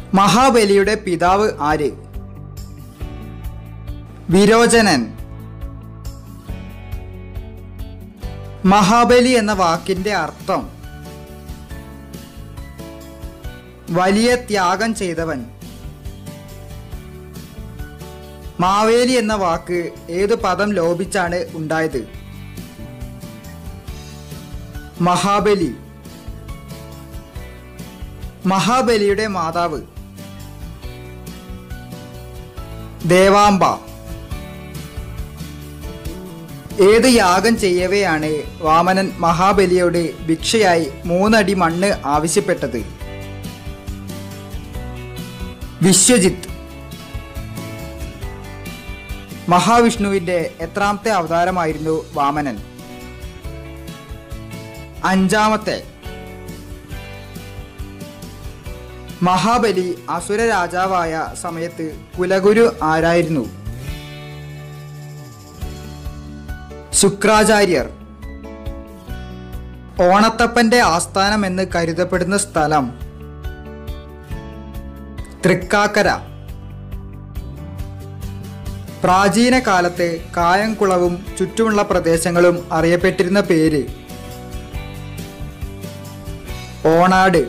മഹാബലിയുടെ പിതാവ് ആര് വിരോചനൻ മഹാബലി എന്ന വാക്കിന്റെ അർത്ഥം വലിയ ത്യാഗം ചെയ്തവൻ മാവേലി എന്ന വാക്ക് ഏതു പദം ലോപിച്ചാണ് ഉണ്ടായത് മഹാബലി മഹാബലിയുടെ മാതാവ് ദേവാംബ ഏത് യാഗം ചെയ്യവെയാണ് വാമനൻ മഹാബലിയോട് ഭിക്ഷയായി മൂന്നടി മണ്ണ് ആവശ്യപ്പെട്ടത് വിശ്വജിത്ത് മഹാവിഷ്ണുവിന്റെ എത്രാമത്തെ അവതാരമായിരുന്നു വാമനൻ അഞ്ചാമത്തെ മഹാബലി അസുര രാജാവായ സമയത്ത് കുലഗുരു ആരായിരുന്നു ശുക്രാചാര്യർ ഓണത്തപ്പന്റെ ആസ്ഥാനം എന്ന് കരുതപ്പെടുന്ന സ്ഥലം തൃക്കാക്കര പ്രാചീന കാലത്ത് കായംകുളവും ചുറ്റുമുള്ള പ്രദേശങ്ങളും അറിയപ്പെട്ടിരുന്ന പേര് ഓണാട്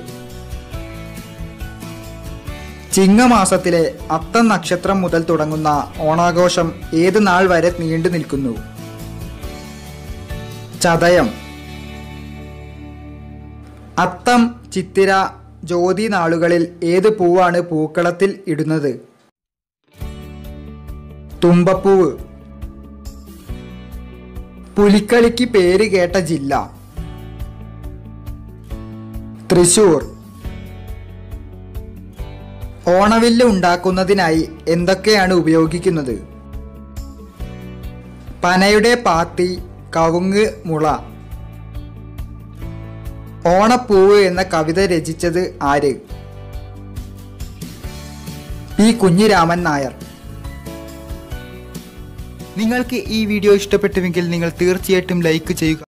ചിങ്ങമാസത്തിലെ അത്തം നക്ഷത്രം മുതൽ തുടങ്ങുന്ന ഓണാഘോഷം ഏത് നാൾ വരെ നീണ്ടു നിൽക്കുന്നു ചതയം അത്തം ചിത്തിര ജ്യോതി നാളുകളിൽ ഏത് പൂവാണ് പൂക്കളത്തിൽ ഇടുന്നത് തുമ്പപ്പൂവ് പുലിക്കളിക്ക് പേര് കേട്ട ജില്ല തൃശൂർ ഓണവില്ല് ഉണ്ടാക്കുന്നതിനായി എന്തൊക്കെയാണ് ഉപയോഗിക്കുന്നത് പനയുടെ പാത്തി കവുങ്ങ് മുള ഓണപ്പൂവ് എന്ന കവിത രചിച്ചത് ആര് പി കുഞ്ഞിരാമൻ നായർ നിങ്ങൾക്ക് ഈ വീഡിയോ ഇഷ്ടപ്പെട്ടുവെങ്കിൽ നിങ്ങൾ തീർച്ചയായിട്ടും ലൈക്ക് ചെയ്യുക